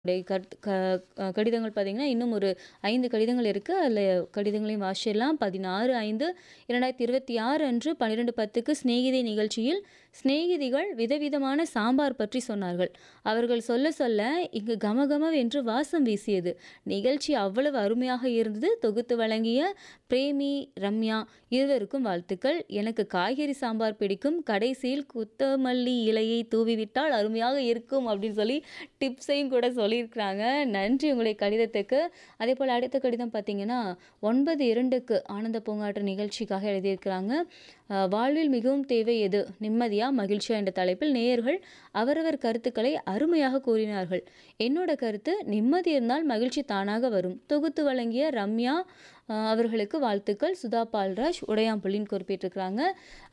உடைய கருத்து க அ கடிதங்கள் பார்த்தீங்கன்னா, இன்னும் ஒரு 5 கடிதங்கள் இருக்கு. அதில கடிதங்களையும் வாசிச்சிடலாம். 16/5/2026 அன்று 12:10க்கு சிநேகிதி நிகழ்ச்சியில், சிநேகிதிகள் விதவிதமான சாம்பார் பற்றி சொன்னார்கள். அவர்கள் சொல்ல சொல்ல இங்கு கமகமவென்று வாசம் வீசியது. நிகழ்ச்சி அவ்வளவு அருமையாக இருந்தது. தொகுத்து வழங்கிய பிரேமி, ரம்யா இருவருக்கும் வாழ்த்துக்கள். எனக்கு காய்கறி சாம்பார் பிடிக்கும். கடைசியில் கொத்தமல்லி இலையை தூவிவிட்டால் அருமையாக இருக்கும் அப்படின்னு சொல்லி டிப்ஸையும் கூட சொல்லியிருக்கிறாங்க. நன்றி உங்களுடைய கடிதத்துக்கு. அதேபோல அடுத்த கடிதம் பார்த்தீங்கன்னா, 9/2க்கு ஆனந்த பூங்காற்று நிகழ்ச்சிக்காக எழுதியிருக்கிறாங்க. அ வாழ்வில் மிகவும் தேவை எது? நிம்மதியா? மகிழ்ச்சியா? என்ற தலைப்பில் நேயர்கள் அவரவர் கருத்துக்களை அருமையாக கூறினார்கள். என்னோட கருத்து நிம்மதி இருந்தால் மகிழ்ச்சி தானாக வரும். தொகுத்து வழங்கிய ரம்யா அ அவர்களுக்கு வாழ்த்துக்கள். சுதா பால்ராஜ் உடையாம்புள்ளின்னு குறிப்பிட்டிருக்கிறாங்க.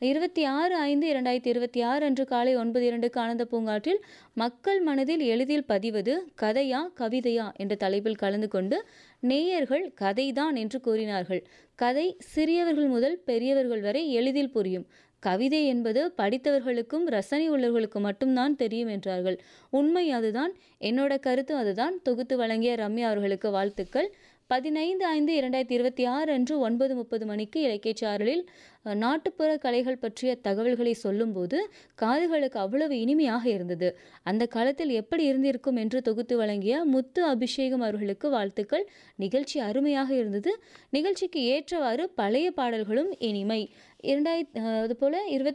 26/5/2026 அன்று காலை 9:02க்கு ஆனந்த பூங்காற்றில் மக்கள் மனதில் எளிதில் பதிவது கதையா? கவிதையா? என்ற தலைப்பில் கலந்து கொண்டு நேயர்கள் கதைதான் என்று கூறினார்கள். கதை சிறியவர்கள் முதல் பெரியவர்கள் வரை எளிதில் புரியும். கவிதை என்பது படித்தவர்களுக்கும், ரசனை உள்ளவர்களுக்கும் மட்டும் தான் தெரியும் என்றார்கள். உண்மை அதுதான். என்னோட கருத்தும் அதுதான். தொகுத்து வழங்கிய ரம்யா அவர்களுக்கு வாழ்த்துக்கள். 15/5/2026 அன்று 9:30 மணிக்கு இலக்கியச் சாரலில் அ நாட்டுப்புற கலைகள் பற்றிய தகவல்களை சொல்லும்போது, காதுகளுக்கு அவ்வளவு இனிமையாக இருந்தது. அந்த காலத்தில் எப்படி இருந்திருக்கும் என்று தொகுத்து வழங்கிய முத்து அபிஷேகம் அவர்களுக்கு வாழ்த்துக்கள். நிகழ்ச்சி அருமையாக இருந்தது. நிகழ்ச்சிக்கு ஏற்றவாறு பழைய பாடல்களும் இனிமை. இரண்டாயிரத் அ அதுபோல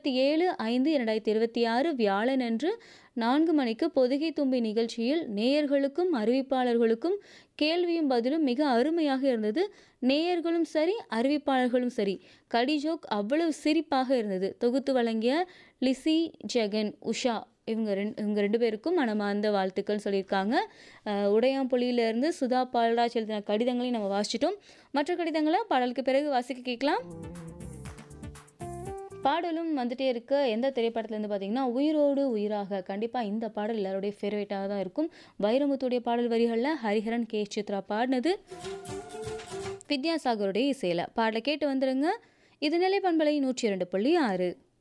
27/5/2026 வியாழனன்று 4 மணிக்கு பொதிகை தும்பி நிகழ்ச்சியில் நேயர்களுக்கும், அறிவிப்பாளர்களுக்கும் கேள்வியும் பதிலும் மிக அருமையாக இருந்தது. நேயர்களும் சரி, அறிவிப்பாளர்களும் சரி. கடி ஜோக் அவ்வளவு சிரிப்பாக இருந்தது. தொகுத்து வழங்கிய லிஸி ஜெகன், உஷா இவங்க ரெண் இவங்க 2 பேருக்கும் மனமார்ந்த வாழ்த்துக்கள் சொல்லியிருக்காங்க. அ உடையாம்புலியிலேருந்து சுதா பால்ராஜ் எழுதின கடிதங்களையும் நம்ம வாசிச்சிட்டோம். மற்ற கடிதங்கள பாடலுக்கு பிறகு வாசிக்க கேட்கலாம். பாடலும் வந்துட்டே இருக்கு. எந்த திரைப்படத்துலேருந்து பார்த்தீங்கன்னா, உயிரோடு உயிராக. கண்டிப்பா இந்த பாடல் எல்லாருடைய ஃபேவரைட்டா தான் இருக்கும். வைரமுத்துடைய பாடல் வரிகள்ல ஹரிஹரன், கே. சித்ரா பாடுனது. வித்யாசாகருடைய இசையில. பாடல கேட்டு வந்துருங்க. இது நிலை பண்பலை 102.6